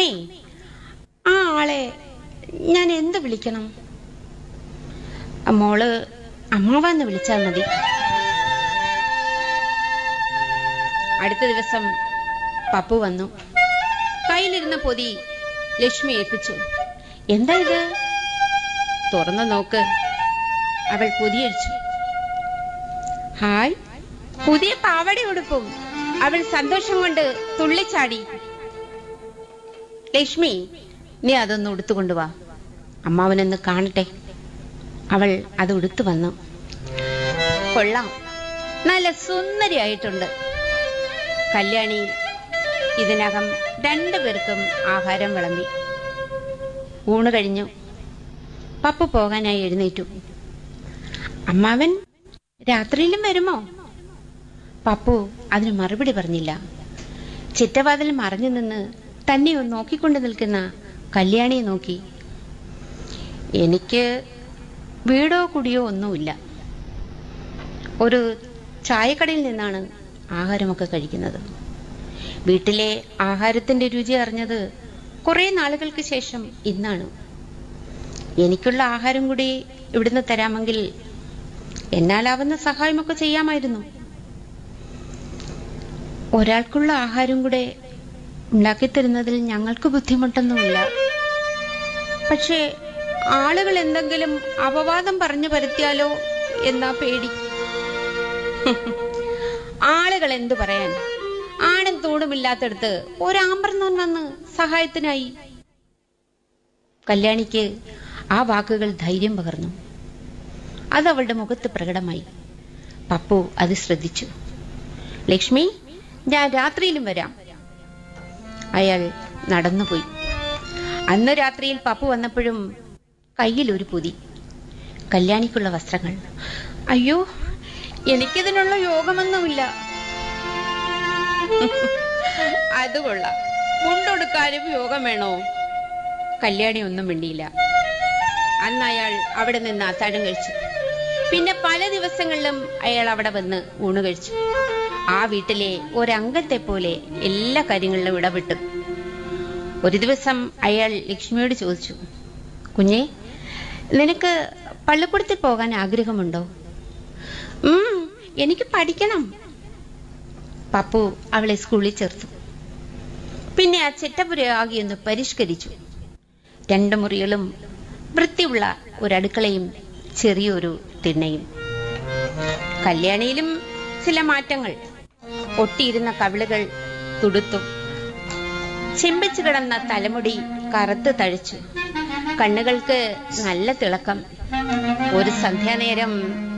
അമ്മേ ആ ആളെ ഞാൻ എന്ത് വിളിക്കണം മോള് അമ്മാവ എന്ന് വിളിച്ചാൽ മതി അടുത്ത ദിവസം പപ്പു വന്നു കയ്യിലിരുന്ന പൊതി ലക്ഷ്മി ഏൽപ്പിച്ചു എന്താ ഇത് തുറന്നു നോക്ക് അവൾ പൊതിയടിച്ചു ഹായ് പുതിയ പാവട ഉടുപ്പും അവൾ സന്തോഷം കൊണ്ട് തുള്ളിച്ചാടി ലക്ഷ്മി നീ അതൊന്ന് ഉടുത്തുകൊണ്ടു വാ അമ്മാവനൊന്ന് കാണട്ടെ അവൾ അത് ഉടുത്തു വന്നു കൊള്ളാം നല്ല സുന്ദരിയായിട്ടുണ്ട് കല്യാണി ഇതിനകം രണ്ടു പേർക്കും ആഹാരം വിളമ്പി ഊണ് കഴിഞ്ഞു പപ്പു പോകാനായി എഴുന്നേറ്റു അമ്മാവൻ രാത്രിയിലും വരുമോ പപ്പു അതിന് മറുപടി പറഞ്ഞില്ല ചിറ്റവാതിൽ മറഞ്ഞു നിന്ന് തന്നെ നോക്കിക്കൊണ്ട് നിൽക്കുന്ന കല്യാണിയെ നോക്കി എനിക്ക് വീടോ കുടിയോ ഒന്നുമില്ല ഒരു ചായക്കടയിൽ നിന്നാണ് ആഹാരമൊക്കെ കഴിക്കുന്നത് വീട്ടിലെ ആഹാരത്തിന്റെ രുചി അറിഞ്ഞത് കുറെ നാളുകൾക്ക് ശേഷം ഇന്നാണ് എനിക്കുള്ള ആഹാരം കൂടി ഇവിടുന്ന് തരാമെങ്കിൽ എന്നാലാവുന്ന സഹായമൊക്കെ ചെയ്യാമായിരുന്നു ഒരാൾക്കുള്ള ആഹാരം കൂടെ ഉണ്ടാക്കിത്തരുന്നതിൽ ഞങ്ങൾക്ക് ബുദ്ധിമുട്ടൊന്നുമില്ല പക്ഷേ ആളുകൾ എന്തെങ്കിലും അപവാദം പറഞ്ഞു പരത്തിയാലോ എന്നാ പേടി ആളുകൾ എന്തു പറയാൻ ആണും തൂണുമില്ലാത്തടത്ത് ഒരാമ്പർന്നോൻ വന്ന് സഹായത്തിനായി കല്യാണിക്ക് ആ വാക്കുകൾ ധൈര്യം പകർന്നു അത് അവളുടെ മുഖത്ത് പ്രകടമായി പപ്പു അത് ശ്രദ്ധിച്ചു ലക്ഷ്മി ഞാൻ രാത്രിയിലും വരാം അയാൾ നടന്നുപോയി അന്ന് രാത്രിയിൽ പപ്പു വന്നപ്പോഴും കയ്യിൽ ഒരു പൊതി കല്യാണിക്കുള്ള വസ്ത്രങ്ങൾ അയ്യോ എനിക്കിതിനുള്ള യോഗമൊന്നുമില്ല അത് കൊള്ളാം മുണ്ടൊടുക്കാനും യോഗം വേണോ കല്യാണി ഒന്നും മിണ്ടിയില്ല അന്ന് അയാൾ അവിടെ നിന്ന് അത്താഴം കഴിച്ചു പിന്നെ പല ദിവസങ്ങളിലും അയാൾ അവിടെ വന്ന് ഊണ് കഴിച്ചു ആ വീട്ടിലെ ഒരംഗത്തെ പോലെ എല്ലാ കാര്യങ്ങളിലും ഇടപെട്ടു ഒരു ദിവസം അയാൾ ലക്ഷ്മിയോട് ചോദിച്ചു കുഞ്ഞെ നിനക്ക് പള്ളിക്കൂടത്തിൽ പോകാൻ ആഗ്രഹമുണ്ടോ ഉം എനിക്ക് പഠിക്കണം പപ്പു അവളെ സ്കൂളിൽ ചേർത്തു പിന്നെ ആ ചെറ്റപുരയാകെ ഒന്ന് പരിഷ്കരിച്ചു രണ്ട് മുറികളും വൃത്തിയുള്ള ഒരടുക്കളയും ചെറിയൊരു തിണ്ണയും കല്യാണിയിലും ചില മാറ്റങ്ങൾ ഒട്ടിയിരുന്ന കവിളുകൾ തുടുത്തു ചെമ്പിച്ചു കിടന്ന തലമുടി കറുത്ത് തഴിച്ചു കണ്ണുകൾക്ക് നല്ല തിളക്കം ഒരു സന്ധ്യാനേരം